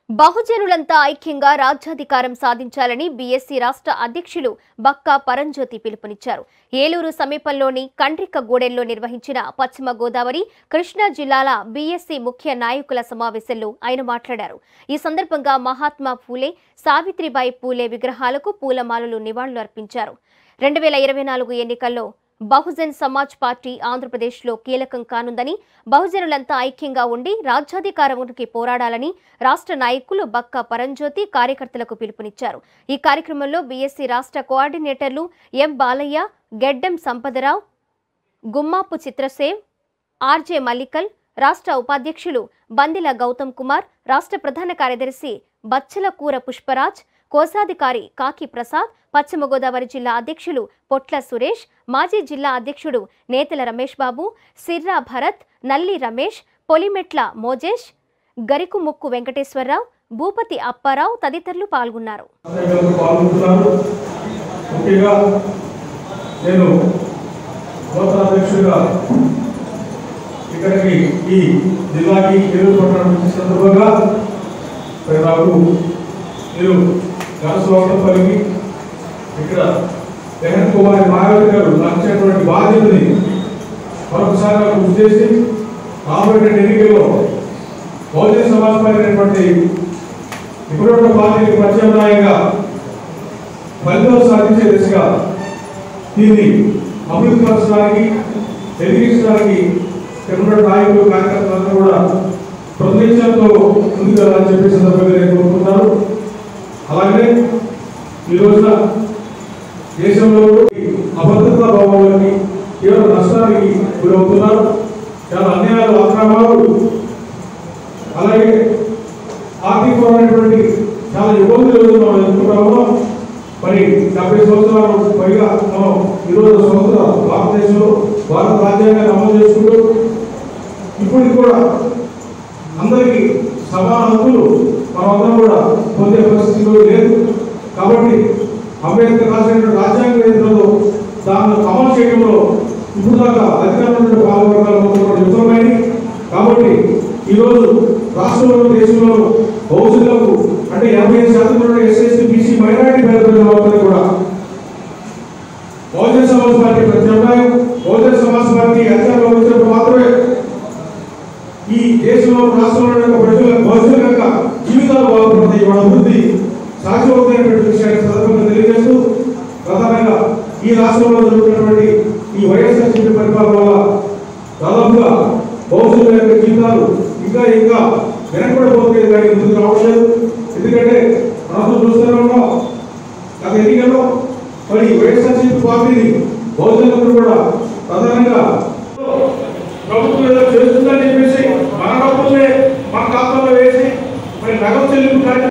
బహుజనులంతా ఐక్యంగా రాజ్యాధికారం సాధించాలని బీఎస్సీ రాష్ట్ర అధ్యక్షులు బక్కా పరంజ్యోతి పిలుపునిచ్చారు ఏలూరు సమీపంలోని కండ్రికగూడెంలో నిర్వహించిన పశ్చిమ గోదావరి కృష్ణా జిల్లాల బీఎస్సీ ముఖ్య నాయకుల సమావేశంలో ఆయన మాట్లాడారు ఈ సందర్భంగా మహాత్మా ఫూలే సావిత్రిబాయి పూలే విగ్రహాలకు పూలమాలలు నివాళులు అర్పించారు రెండు వేల ఇరవై నాలుగు ఎన్నికల్లో బహుజన్ సమాజ్ పార్టీ ఆంధ్రప్రదేశ్లో కీలకం కానుందని బహుజనులంతా ఐక్యంగా ఉండి రాజ్యాధికారానికి పోరాడాలని రాష్ట్ర నాయకులు బక్క పరంజ్యోతి కార్యకర్తలకు పిలుపునిచ్చారు ఈ కార్యక్రమంలో బీఎస్సీ రాష్ట్ర కోఆర్డినేటర్లు ఎం బాలయ్య గెడ్డెం సంపదరావు గుమ్మాపు చిత్రసేవ్ ఆర్జే మల్లికల్ రాష్ట్ర ఉపాధ్యక్షులు బందిల గౌతమ్ కుమార్ రాష్ట్ర ప్రధాన కార్యదర్శి బచ్చల కూర పుష్పరాజ్ కోశాధికారి కాకి ప్రసాద్ పశ్చిమ గోదావరి జిల్లా అధ్యక్షులు పొట్ల సురేష్ మాజీ జిల్లా అధ్యక్షుడు నేతల రమేష్ బాబు సిర్రా భరత్ నల్లి రమేష్ పొలిమెట్ల మోజేష్ గరికుముక్కు వెంకటేశ్వరరావు భూపతి అప్పారావు తదితరులు పాల్గొన్నారు కార్యక్రమంలో పాల్గొంటున్నారు ముఖ్యంగా నేను నూతన అధ్యక్షుడిగా ఇక్కడికి ఈ జిల్లాకి ఏలూరు పట్టణం వచ్చిన సందర్భంగా మరి నాకు మీరు ఘనస్వాగతం పలికి ఇక్కడ జగన్ కుమారి మాయావతి గారు నాకు ఇచ్చినటువంటి బాధ్యతని మరొకసారి నాకు గుర్తు చేసి రాబోయే ఎన్నికల్లో బహుజన సమాజ్ పార్టీ అనేటువంటి ఇప్పుడున్న పార్టీకి ప్రత్యామ్నాయంగా ఫలితాలు సాధించే దిశగా దీన్ని అభివృద్ధి పరచడానికి ఎదిగించడానికి ఇక్కడ ఉన్న నాయకులు కార్యకర్తలందరూ కూడా ప్రతినిత్యంతో ముందుకు వెళ్ళాలని చెప్పే సందర్భంగా నేను కోరుకుంటున్నాను అలాగే ఈ రోజున దేశంలో అభద్రతా భావాలకి తీవ్ర నష్టానికి గురవుతున్నారు చాలా అన్యాయాలు అక్రమాలు అలాగే ఆర్థికపరమైనటువంటి చాలా ఇబ్బందులు ఎదురు మనం ఎదుర్కొంటాము మరి డెబ్బై సంవత్సరాలు పైగా మనం ఈరోజు సంవత్సర భారతదేశంలో భారత రాజ్యాంగాన్ని అమలు చేసుకుంటూ ఇప్పటికి కూడా అందరికీ సమాన హక్కులు మనమందరం కూడా పొందే పరిస్థితిలో లేదు కాబట్టి అంబేద్కర్ రాసిన రాజ్యాంగం ఏదో దాన్ని అమలు చేయడంలో ఇప్పుడు దాకా అధికారంలో పాల్గొనగల మొత్తం కూడా విఫలమైంది కాబట్టి ఈరోజు రాష్ట్రంలో దేశంలో బహుశులకు అంటే యాభై ఐదు శాతం ఉన్న ఎస్ఎస్టీ బీసీ మైనారిటీ పేద ప్రజలందరూ కూడా బహుజన సమాజ్ పార్టీ ప్రత్యామ్నాయం బహుజన సమాజ్ పార్టీ అధికారంలో వచ్చినప్పుడు మాత్రమే ఈ దేశంలో రాష్ట్రంలో ఉన్న ప్రజల బహుజనుల యొక్క జీవితాలు బాగుపడతాయి వాళ్ళ అభివృద్ధి సాధ్యమవుతాయనేటువంటి విషయాన్ని సందర్భంగా తెలియజేస్తూ ప్రధానంగా ఈ రాష్ట్రంలో జరుగుతున్నటువంటి ఈ వైఎస్ఆర్సీపీ పరిపాలన వల్ల దాదాపుగా బహుశుల యొక్క జీవితాలు ఇంకా ఇంకా వెనకబడిపోతుంది కానీ ముందుకు రావట్లేదు ఎందుకంటే మనం చూస్తూనే ఉన్నాం గత ఎన్నికల్లో మరి వైఎస్ఆర్సీపీ పార్టీని బహుజనులందరూ కూడా ప్రధానంగా